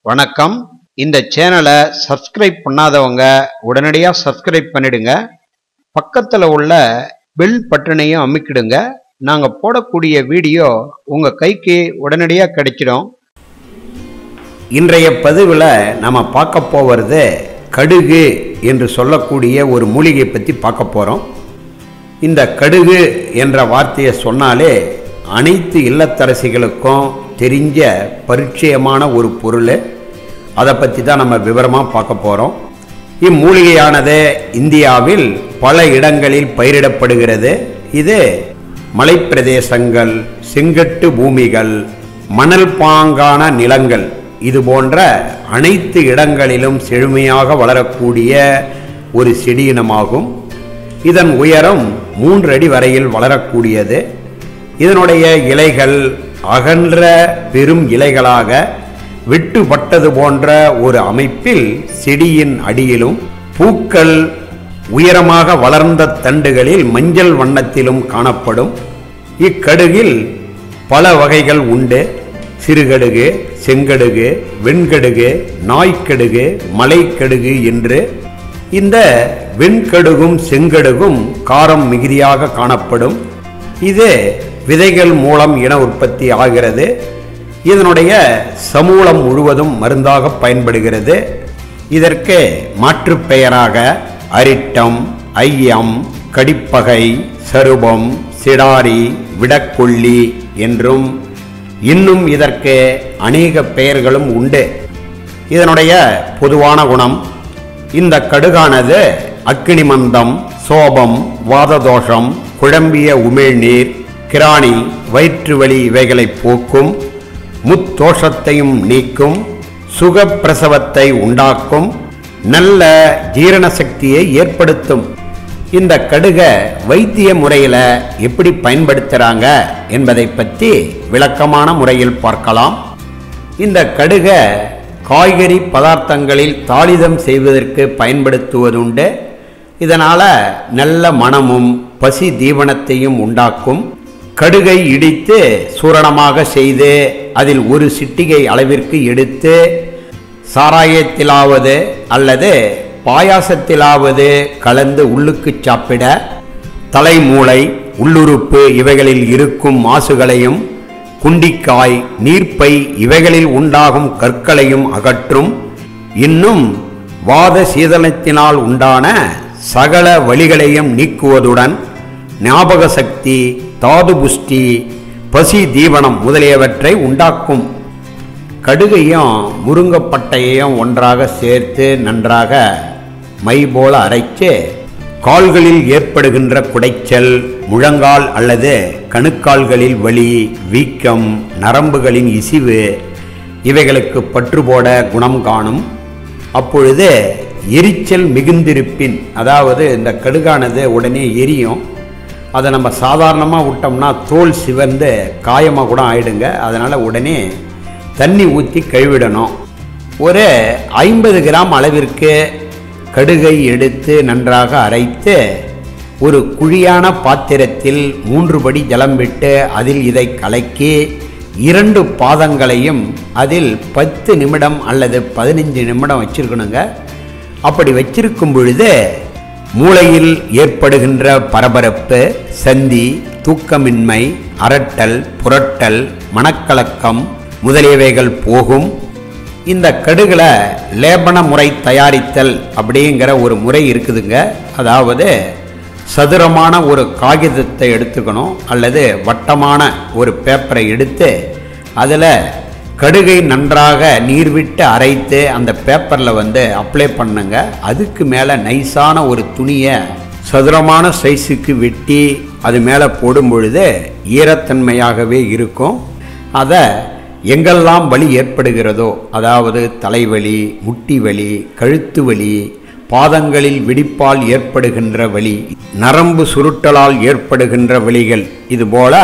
வணக்கம் இந்த சேனலை சப்ஸ்கிரைப் பண்ணாதவங்க உடனடியாக சப்ஸ்கிரைப் பண்ணிடுங்க பக்கத்தில் உள்ள பெல் பட்டனையும் அமுக்கிடுங்க நாங்கள் போடக்கூடிய வீடியோ உங்கள் கைக்கு உடனடியாக கிடைச்சிடும் இன்றைய பதிவில் நம்ம பார்க்க போவது கடுகு என்று சொல்லக்கூடிய ஒரு மூலிகை பற்றி பார்க்க போகிறோம் இந்த கடுகு என்ற வார்த்தையை சொன்னாலே அனைத்து இல்லத்தரசிகளுக்கும் தெரிஞ்ச பரிச்சயமான ஒரு பொருள் அதை பற்றி தான் நம்ம விவரமாக பார்க்க போகிறோம் இம்மூலிகையானது இந்தியாவில் பல இடங்களில் பயிரிடப்படுகிறது இது மலைப்பிரதேசங்கள் செங்கட்டு பூமிகள் மணல் பாங்கான நிலங்கள் இது போன்ற அனைத்து இடங்களிலும் செழுமையாக வளரக்கூடிய ஒரு செடியினமாகும் இதன் உயரம் மூன்று அடி வரையில் வளரக்கூடியது இதனுடைய இலைகள் அகன்ற பெரும் இலைகளாக வெட்டுப்பட்டது போன்ற ஒரு அமைப்பில் செடியின் அடியிலும் பூக்கள் உயரமாக வளர்ந்த தண்டுகளில் மஞ்சள் வண்ணத்திலும் காணப்படும் இக்கடுகில் பல வகைகள் உண்டு சிறுகடுகு செங்கடுகு வெண்கடுகு நாய்க்கடுகு மலைக்கடுகு என்று இந்த வெண்கடுகும் செங்கடுகும் காரம் மிகுதியாக காணப்படும் இது விதைகள் மூலம் இன உற்பத்தி ஆகிறது இதனுடைய சமூலம் முழுவதும் மருந்தாக பயன்படுகிறது இதற்கு மாற்றுப் பெயராக அரிட்டம் ஐயம் கடிப்பகை சருபம் சிடாரி விடக்கொல்லி என்றும் இன்னும் இதற்கு அநேக பெயர்களும் உண்டு இதனுடைய பொதுவான குணம் இந்த கடுகானது அக்கினி மந்தம் சோபம் வாததோஷம் குழம்பிய உமிழ்நீர் கிராணி வயிற்று வலி இவைகளை போக்கும் முத்தோஷத்தையும் நீக்கும் சுகப்பிரசவத்தை உண்டாக்கும் நல்ல ஜீரண சக்தியை ஏற்படுத்தும் இந்த கடுக வைத்திய முறையில் எப்படி பயன்படுத்துகிறாங்க என்பதை பற்றி விளக்கமான முறையில் பார்க்கலாம் இந்த கடுக காய்கறி பதார்த்தங்களில் தாளிதம் செய்வதற்கு பயன்படுத்துவதுண்டு இதனால் நல்ல மனமும் பசி தீவனத்தையும் உண்டாக்கும் கடுகை இடித்து சூரணமாக செய்து அதில் ஒரு சிட்டிகை அளவிற்கு எடுத்து சாராயத்திலாவது அல்லது பாயாசத்திலாவது கலந்து உள்ளுக்கு சாப்பிட தலைமூளை உள்ளுறுப்பு இவைகளில் இருக்கும் மாசுகளையும் குண்டிக்காய் நீர்ப்பை இவைகளில் உண்டாகும் கற்களையும் அகற்றும் இன்னும் வாத சீதனத்தினால் உண்டான சகல வழிகளையும் நீக்குவதுடன் ஞாபக சக்தி தாது புஷ்டி பசி தீவனம் முதலியவற்றை உண்டாக்கும் கடுகையும் முருங்கப்பட்டையையும் ஒன்றாக சேர்த்து நன்றாக மை போல அரைச்சு கால்களில் ஏற்படுகின்ற குடைச்சல் முழங்கால் அல்லது கணுக்கால்களில் வலி வீக்கம் நரம்புகளின் இசிவு இவைகளுக்கு பற்று போட குணம் காணும் அப்பொழுது எரிச்சல் மிகுந்திருப்பின் அதாவது இந்த கடுகானது உடனே எரியும் அதை நம்ம சாதாரணமாக விட்டோம்னா தோல் சிவந்து காயமாக கூட ஆயிடுங்க அதனால் உடனே தண்ணி ஊற்றி கழுவிடணும் ஒரு ஐம்பது கிராம் அளவிற்கு கடுகை எடுத்து நன்றாக அரைத்து ஒரு குழியான பாத்திரத்தில் மூன்று படி ஜலம் விட்டு அதில் இதை கலக்கி இரண்டு பாதங்களையும் அதில் பத்து நிமிடம் அல்லது பதினஞ்சு நிமிடம் வச்சிருக்கணுங்க அப்படி வச்சிருக்கும் பொழுது மூளையில் ஏற்படுகின்ற பரபரப்பு சந்தி தூக்கமின்மை அரட்டல் புரட்டல் மனக்கலக்கம் முதலியவைகள் போகும் இந்த கடுகுல லேபன முறை தயாரித்தல் அப்படிங்கிற ஒரு முறை இருக்குதுங்க அதாவது சதுரமான ஒரு காகிதத்தை எடுத்துக்கணும் அல்லது வட்டமான ஒரு பேப்பரை எடுத்து அதில் கடுகை நன்றாக நீர் விட்டு அரைத்து அந்த பேப்பரில் வந்து அப்ளை பண்ணுங்க அதுக்கு மேலே நைஸான ஒரு துணியை சதுரமான சைஸுக்கு வெட்டி அது மேலே போடும் பொழுது ஈரத்தன்மையாகவே இருக்கும் அதை எங்கெல்லாம் வலி ஏற்படுகிறதோ அதாவது தலைவலி முட்டி வலி கழுத்து வலி பாதங்களில் வெடிப்பால் ஏற்படுகின்ற வலி நரம்பு சுருட்டலால் ஏற்படுகின்ற வலிகள் இது போல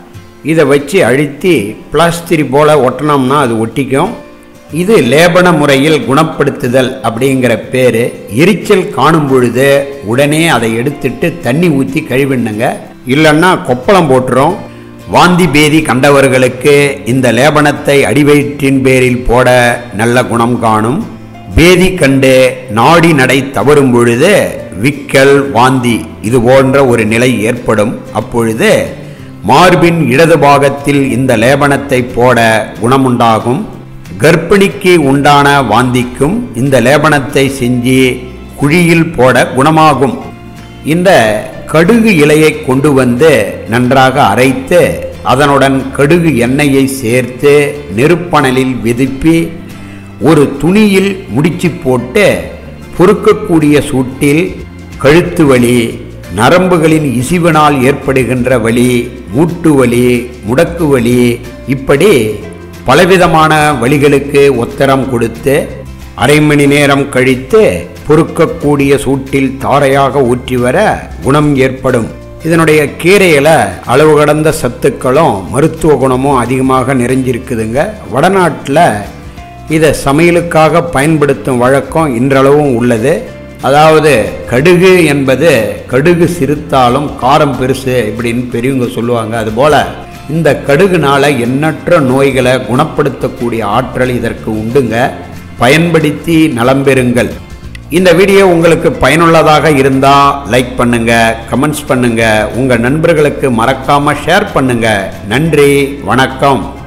இதை வச்சு அழுத்தி பிளாஸ்டிக் போல ஒட்டினோம்னா அது ஒட்டிக்கும் இது லேபன முறையில் குணப்படுத்துதல் அப்படிங்கிற பேர் எரிச்சல் காணும் பொழுது உடனே அதை எடுத்துட்டு தண்ணி ஊற்றி கழுவிண்ணுங்க இல்லைன்னா கொப்பளம் போட்டுரும் வாந்தி பேதி கண்டவர்களுக்கு இந்த லேபனத்தை அடிவயிற்றின் பேரில் போட நல்ல குணம் காணும் பேதி கண்டு நாடி நடை தவறும் பொழுது விக்கல் வாந்தி இது போன்ற ஒரு நிலை ஏற்படும் அப்பொழுது மார்பின் இடது பாகத்தில் இந்த லேபனத்தை போட குணமுண்டாகும் கர்ப்பிணிக்கு உண்டான வாந்திக்கும் இந்த லேபனத்தை செஞ்சு குழியில் போட குணமாகும் இந்த கடுகு இலையை கொண்டு வந்து நன்றாக அரைத்து அதனுடன் கடுகு எண்ணெயை சேர்த்து நெருப்பணலில் விதுப்பி ஒரு துணியில் முடிச்சு போட்டு பொறுக்கக்கூடிய சூட்டில் கழுத்து வலி நரம்புகளின் இசிவினால் ஏற்படுகின்ற வலி மூட்டு வலி முடக்கு வலி இப்படி பலவிதமான வழிகளுக்கு உத்தரம் கொடுத்து அரை மணி நேரம் கழித்து பொறுக்கக்கூடிய சூட்டில் தாரையாக ஊற்றி வர குணம் ஏற்படும் இதனுடைய கீரையில அளவு கடந்த சத்துக்களும் மருத்துவ குணமும் அதிகமாக நிறைஞ்சிருக்குதுங்க வடநாட்டில் இதை சமையலுக்காக பயன்படுத்தும் வழக்கம் இன்றளவும் உள்ளது அதாவது கடுகு என்பது கடுகு சிறுத்தாலும் காரம் பெருசு இப்படின்னு பெரியவங்க சொல்லுவாங்க அதுபோல இந்த கடுகுனால எண்ணற்ற நோய்களை குணப்படுத்தக்கூடிய ஆற்றல் இதற்கு உண்டுங்க பயன்படுத்தி நலம் பெறுங்கள் இந்த வீடியோ உங்களுக்கு பயனுள்ளதாக இருந்தா லைக் பண்ணுங்க கமெண்ட்ஸ் பண்ணுங்க உங்க நண்பர்களுக்கு மறக்காம ஷேர் பண்ணுங்க நன்றி வணக்கம்